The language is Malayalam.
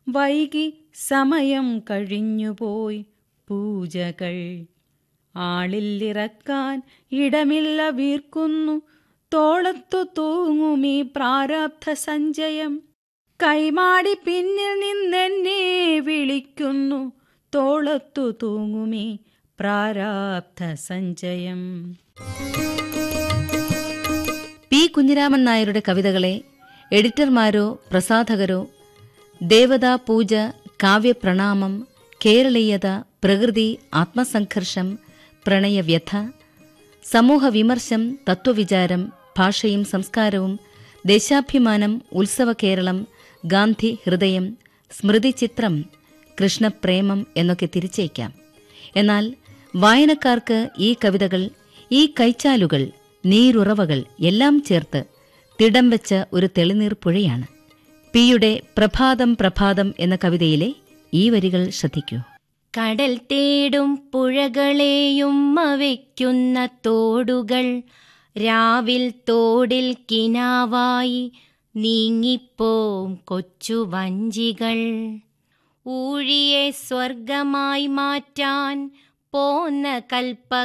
വൈകി സമയം കഴിഞ്ഞുപോയി പൂജകൾ ആളില്ലിറക്കാൻ ഇടമില്ല വീർക്കുന്നു തോളത്തു തൂങ്ങുമീ പ്രാരാബ്ധ സഞ്ചയം കൈമാടി പിന്നിൽ നിന്നെന്നെ വിളിക്കുന്നു തോളത്തു തൂങ്ങുമീ പ്രാരാബ്ധ സഞ്ചയം പി കുഞ്ഞിരാമൻ നായരുടെ കവിതകളെ എഡിറ്റർമാരോ പ്രസാധകരോ ദേവതാ പൂജ കാവ്യപ്രണാമം കേരളീയത പ്രകൃതി ആത്മസംഘർഷം പ്രണയവ്യഥ സമൂഹ വിമർശം തത്വവിചാരം ഭാഷയും സംസ്കാരവും ദേശാഭിമാനം ഉത്സവ കേരളം ഗാന്ധി ഹൃദയം സ്മൃതിചിത്രം കൃഷ്ണപ്രേമം എന്നൊക്കെ തിരിച്ചേക്കാം എന്നാൽ വായനക്കാർക്ക് ഈ കവിതകൾ ഈ കൈച്ചാലുകൾ നീരുറവകൾ എല്ലാം ചേർത്ത് തിടം വെച്ച ഒരു തെളിനീർ പുഴയാണ് പിയുടെ പ്രഭാതം പ്രഭാതം എന്ന കവിതയിലെ ഈ വരികൾ ശ്രദ്ധിക്കൂ കടൽ തേടും പുഴകളെയും വയ്ക്കുന്ന തോടുകൾ രാവിൽ തോടിൽ കിനാവായി നീങ്ങിപ്പോം കൊച്ചു വഞ്ചികൾ ഊഴിയെ സ്വർഗമായി മാറ്റാൻ പോന്ന കൽപ്പ